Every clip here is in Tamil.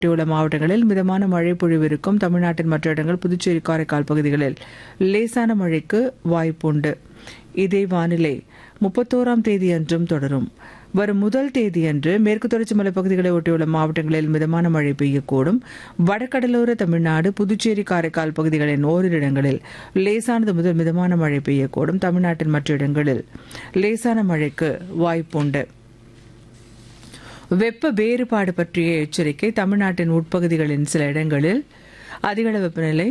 உள்ள மாவட்டங்களில் மிதமான மழை பொழிவு இருக்கும் தமிழ்நாட்டின் மற்ற இடங்கள் புதுச்சேரி காரைக்கால் பகுதிகளில் லேசான மழைக்கு வாய்ப்புண்டு இதே வானிலை முப்பத்தோராம் தேதி அன்றும் தொடரும் வரும் முதல் தேதியன்று மேற்கு தொடர்ச்சி மலை பகுதிகளை ஒட்டியுள்ள மாவட்டங்களில் மிதமான மழை பெய்யக்கூடும் வடகடலோர தமிழ்நாடு புதுச்சேரி காரைக்கால் பகுதிகளின் ஓரிரு இடங்களில் லேசானது முதல் மிதமான மழை பெய்யக்கூடும் தமிழ்நாட்டின் மற்ற இடங்களில் லேசான மழைக்கு வாய்ப்புண்டு வெப்ப வேறுபாடு பற்றிய எச்சரிக்கை தமிழ்நாட்டின் உட்பகுதிகளின் சில இடங்களில் அதிகள வெப்பநிலை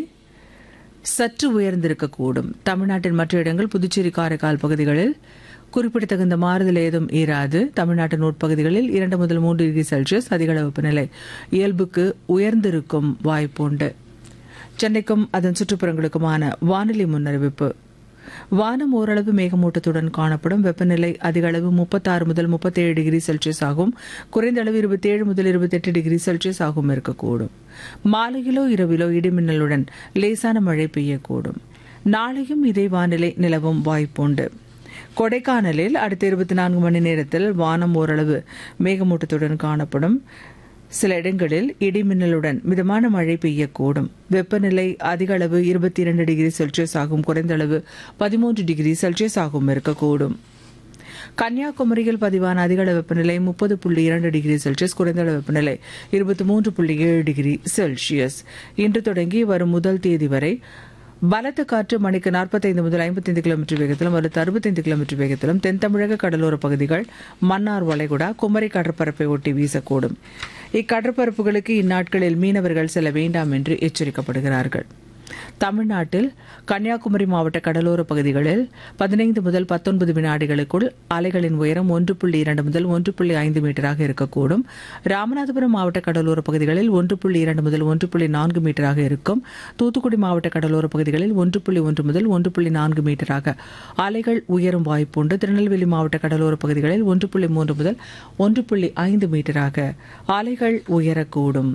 சற்று உயர்ந்திருக்கக்கூடும் தமிழ்நாட்டின் மற்ற இடங்கள் புதுச்சேரி காரைக்கால் பகுதிகளில் குறிப்பிடத்தகுந்த மாறுதல் ஏதும் இராது தமிழ்நாட்டின் உட்பகுதிகளில் இரண்டு முதல் மூன்று டிகிரி செல்சியஸ் அதிகள வெப்பநிலை இயல்புக்கு உயர்ந்திருக்கும் வாய்ப்புண்டு சென்னைக்கும் அதன் சுற்றுப்புறங்களுக்குமான வானிலை முன்னறிவிப்பு வானம் ஓரளவு மேகமூட்டத்துடன் காணப்படும் வெப்பநிலை அதிக அளவு முப்பத்தாறு முதல் முப்பத்தேழு டிகிரி செல்சியஸ் ஆகும் குறைந்த அளவு இருபத்தேழு முதல் இருபத்தெட்டு டிகிரி செல்சியஸ் ஆகும் இருக்கக்கூடும் மாலையிலோ இரவிலோ இடிமின்னலுடன் லேசான மழை பெய்யக்கூடும் நாளையும் இதே வானிலை நிலவும் வாய்ப்புண்டு கொடைக்கானலில் அடுத்த இருபத்தி நான்கு மணி நேரத்தில் வானம் ஓரளவு மேகமூட்டத்துடன் காணப்படும் சில இடங்களில் இடிமின்னலுடன் மிதமான மழை பெய்யக்கூடும் வெப்பநிலை அதிக அளவு இருபத்தி இரண்டு டிகிரி செல்சியஸ் ஆகும் குறைந்த அளவு பதிமூன்று டிகிரி செல்சியஸ் ஆகும் இருக்கக்கூடும் கன்னியாகுமரியில் பதிவான அதிகள வெப்பநிலை முப்பது புள்ளி இரண்டு டிகிரி செல்சியஸ் குறைந்த அளவு வெப்பநிலை இருபத்தி மூன்று புள்ளி ஏழு டிகிரி செல்சியஸ் இன்று தொடங்கி வரும் முதல் தேதி வரை பலத்த காற்று மணிக்கு நாற்பத்தைந்து முதல் ஐம்பத்தைந்து கிலோமீட்டர் வேகத்திலும் அல்லது அறுபத்தைந்து கிலோமீட்டர் வேகத்திலும் தென் தமிழக கடலோர பகுதிகள் மன்னார் வளைகுடா குமரி கடற்பரப்பை ஒட்டி வீசக்கூடும் இக்கடற்பரப்புகளுக்கு இந்நாட்களில் மீனவர்கள் செல்ல வேண்டாம் என்று எச்சரிக்கப்படுகிறார்கள் தமிழ்நாட்டில் கன்னியாகுமரி மாவட்ட கடலோர பகுதிகளில் பதினைந்து முதல் பத்தொன்பது வினாடிகளுக்குள் அலைகளின் உயரம் ஒன்று புள்ளி இரண்டு முதல் ஒன்று புள்ளி ஐந்து மீட்டராக இருக்கக்கூடும் ராமநாதபுரம் மாவட்ட கடலோர பகுதிகளில் ஒன்று புள்ளி இரண்டு முதல் ஒன்று புள்ளி நான்கு மீட்டராக இருக்கும் தூத்துக்குடி மாவட்ட கடலோர பகுதிகளில் ஒன்று புள்ளி ஒன்று முதல் ஒன்று புள்ளி நான்கு மீட்டராக அலைகள் உயரும் வாய்ப்புண்டு திருநெல்வேலி மாவட்ட கடலோர பகுதிகளில் ஒன்று புள்ளி மூன்று முதல் ஒன்று புள்ளி ஐந்து மீட்டராக அலைகள் உயரக்கூடும்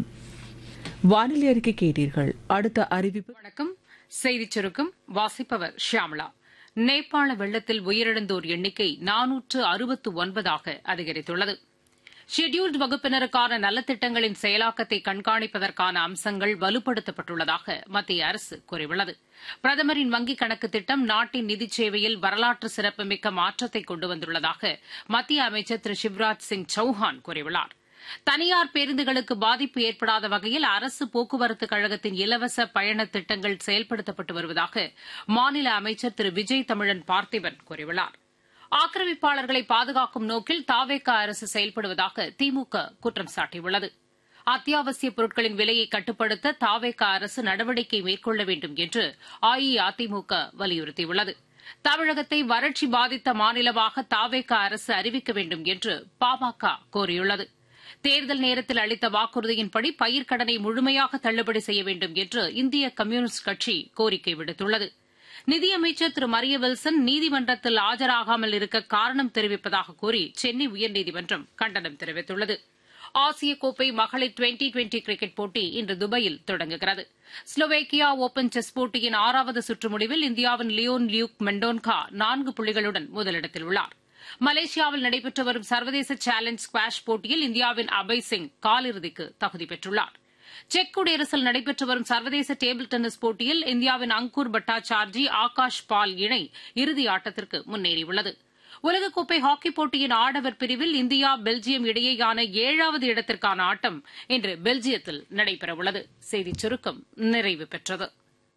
வானிலை அறிக்கை கேட்டீர்கள் அடுத்த அறிவிப்பு வணக்கம் செய்திச் சுருக்கம் வாசிப்பவர் ஷியாமளா நேபாள வெள்ளத்தில் உயிரிழந்தோர் எண்ணிக்கை நானூற்று அறுபத்து ஒன்பதாக அதிகரித்துள்ளது ஷெட்யூல்டு வகுப்பினருக்கான நலத்திட்டங்களின் செயலாக்கத்தை கண்காணிப்பதற்கான அம்சங்கள் வலுப்படுத்தப்பட்டுள்ளதாக மத்திய அரசு கூறியுள்ளது பிரதமரின் வங்கிக் கணக்கு திட்டம் நாட்டின் நிதிச் சேவையில் வரலாற்று சிறப்புமிக்க மாற்றத்தை கொண்டு வந்துள்ளதாக மத்திய அமைச்சர் திரு சிவராஜ் சிங் சௌஹான் கூறியுள்ளாா் தனியார் பேருந்துகளுக்கு பாதிப்பு ஏற்படாத வகையில் அரசு போக்குவரத்து கழகத்தின் இலவச பயண திட்டங்கள் செயல்படுத்தப்பட்டு வருவதாக மாநில அமைச்சர் திரு விஜய் தமிழன் பார்த்திபன் கூறியுள்ளார் ஆக்கிரமிப்பாளர்களை பாதுகாக்கும் நோக்கில் தாவேக அரசு செயல்படுவதாக திமுக குற்றம் சாட்டியுள்ளது அத்தியாவசிய பொருட்களின் விலையை கட்டுப்படுத்த தாவேக அரசு நடவடிக்கை மேற்கொள்ள வேண்டும் என்று அஇஅதிமுக வலியுறுத்தியுள்ளது தமிழகத்தை வறட்சி பாதித்த மாநிலமாக தாவேக அரசு அறிவிக்க வேண்டும் என்று பாமக கோரியுள்ளது தேர்தல் நேரத்தில் அளித்த வாக்குறுதியின்படி பயிர்க்கடனை முழுமையாக தள்ளுபடி செய்ய வேண்டும் என்று இந்திய கம்யூனிஸ்ட் கட்சி கோரிக்கை விடுத்துள்ளது நிதியமைச்சர் திரு மரிய வில்சன் நீதிமன்றத்தில் ஆஜராகாமல் இருக்க காரணம் தெரிவிப்பதாக கூறி சென்னை உயர்நீதிமன்றம் கண்டனம் தெரிவித்துள்ளது ஆசிய கோப்பை மகளிர் டுவெண்டி டுவெண்டி கிரிக்கெட் போட்டி இன்று துபாயில் தொடங்குகிறது ஸ்லோவேக்கியா ஓபன் செஸ் போட்டியின் ஆறாவது சுற்று முடிவில் இந்தியாவின் லியோன் லியூக் மெண்டோன்கா நான்கு புள்ளிகளுடன் முதலிடத்தில் உள்ளாா் மலேசியாவில் நடைபெற்று வரும் சர்வதேச சேலஞ்ச் ஸ்குவாஷ் போட்டியில் இந்தியாவின் அபய் சிங் காலிறுதிக்கு தகுதி பெற்றுள்ளார் செக் குடியரசில் நடைபெற்று வரும் சர்வதேச டேபிள் டென்னிஸ் போட்டியில் இந்தியாவின் அங்கூர் பட்டாச்சார்ஜி ஆகாஷ் பால் இணை இறுதி ஆட்டத்திற்கு முன்னேறியுள்ளது உலகக்கோப்பை ஹாக்கி போட்டியின் ஆடவர் பிரிவில் இந்தியா பெல்ஜியம் இடையேயான ஏழாவது இடத்திற்கான ஆட்டம் இன்று பெல்ஜியத்தில் நடைபெறவுள்ளது செய்திச் சுருக்கம் நிறைவு பெற்றது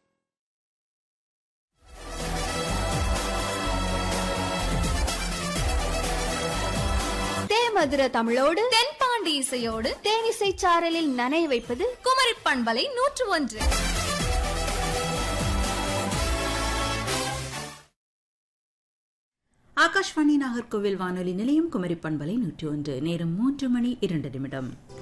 மதுர தமிழோடு தென்பாண்டி இசையோடு தேனிசை சாரலில் நனைய வைப்பது குமரி பண்பலை நூற்று ஒன்று ஆகாஷ்வாணி நாகர்கோவில் வானொலி நிலையம் குமரி பண்பலை நூற்றி ஒன்று நேரம் மூன்று மணி இரண்டு நிமிடம்